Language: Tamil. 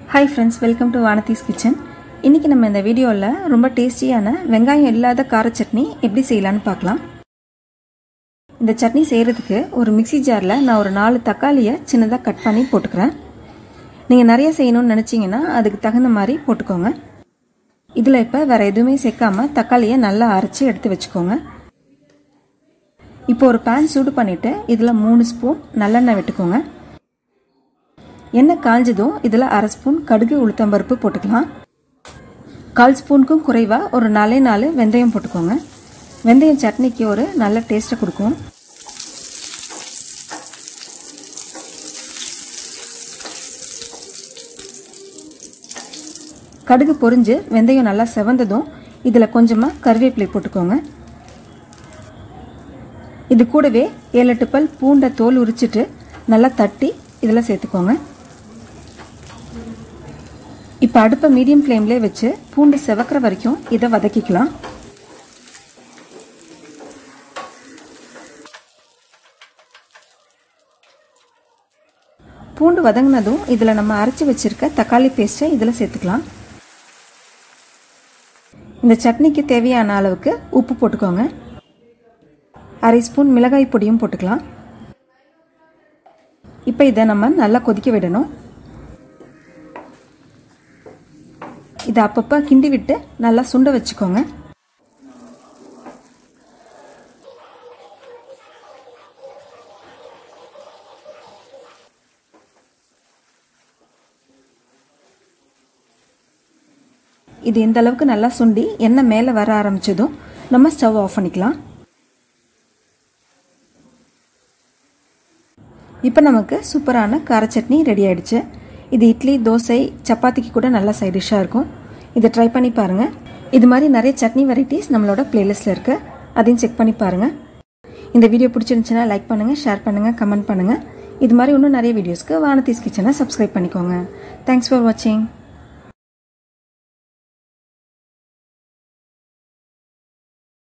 hi friends welcome to Vanathi's kitchen இன்றைக்கி நம்ம இந்த வீடியோவில் ரொம்ப டேஸ்டியான வெங்காயம் இல்லாத கார சட்னி எப்படி செய்யலான்னு பார்க்கலாம் இந்த சட்னி செய்கிறதுக்கு ஒரு மிக்சி ஜாரில் நான் ஒரு நாலு தக்காளியை சின்னதாக கட் பண்ணி போட்டுக்கிறேன் நீங்கள் நிறைய செய்யணும்னு நினச்சிங்கன்னா அதுக்கு தகுந்த மாதிரி போட்டுக்கோங்க இதில் இப்போ வேறு எதுவுமே சேர்க்காம தக்காளியை நல்லா அரைச்சி எடுத்து வச்சுக்கோங்க இப்போ ஒரு பேன் சூடு பண்ணிவிட்டு இதில் மூணு ஸ்பூன் நல்லெண்ணெய் விட்டுக்கோங்க எண்ணெய் காஞ்சதும் இதில் அரை ஸ்பூன் கடுகு உளுத்தம்பருப்பு போட்டுக்கலாம் கால் ஸ்பூனுக்கும் குறைவாக ஒரு நாலே நாலு வெந்தயம் போட்டுக்கோங்க வெந்தயம் சட்னிக்கு ஒரு நல்ல டேஸ்ட்டை கொடுக்கும் கடுகு பொரிஞ்சு வெந்தயம் நல்லா செவந்ததும் இதில் கொஞ்சமாக கருவேப்பிலை போட்டுக்கோங்க இது கூடவே ஏழு எட்டு பல் பூண்டை தோல் உரிச்சிட்டு நல்லா தட்டி இதில் சேர்த்துக்கோங்க இப்போ அடுப்பை மீடியம் ஃப்ளேம்லேயே வச்சு பூண்டு செவக்கிற வரைக்கும் இதை வதக்கிக்கலாம் பூண்டு வதங்கினதும் இதில் நம்ம அரைச்சி வச்சிருக்க தக்காளி பேஸ்ட்டை இதில் சேர்த்துக்கலாம் இந்த சட்னிக்கு தேவையான அளவுக்கு உப்பு போட்டுக்கோங்க அரை ஸ்பூன் மிளகாய் பொடியும் போட்டுக்கலாம் இப்போ இதை நம்ம நல்லா கொதிக்க விடணும் இதை அப்பப்போ கிண்டி விட்டு நல்லா சுண்ட வச்சுக்கோங்க இது இந்த அளவுக்கு நல்லா சுண்டி எண்ணெய் மேலே வர ஆரம்பிச்சதும் நம்ம ஸ்டவ் ஆஃப் பண்ணிக்கலாம் இப்போ நமக்கு சூப்பரான கார சட்னி ரெடி ஆயிடுச்சு இது இட்லி தோசை சப்பாத்திக்கு கூட நல்ல சைட் டிஷ்ஷாக இருக்கும் இதை ட்ரை பண்ணி பாருங்கள் இது மாதிரி நிறைய சட்னி வெரைட்டிஸ் நம்மளோட பிளேலிஸ்ட்டில் இருக்குது அதையும் செக் பண்ணி பாருங்கள் இந்த வீடியோ பிடிச்சிருந்துச்சுன்னா லைக் பண்ணுங்கள் ஷேர் பண்ணுங்கள் கமெண்ட் பண்ணுங்கள் இது மாதிரி இன்னும் நிறைய வீடியோஸ்க்கு வானதீஸ் கிச்சனை சப்ஸ்கிரைப் பண்ணிக்கோங்க தேங்க்ஸ் ஃபார் வாட்சிங்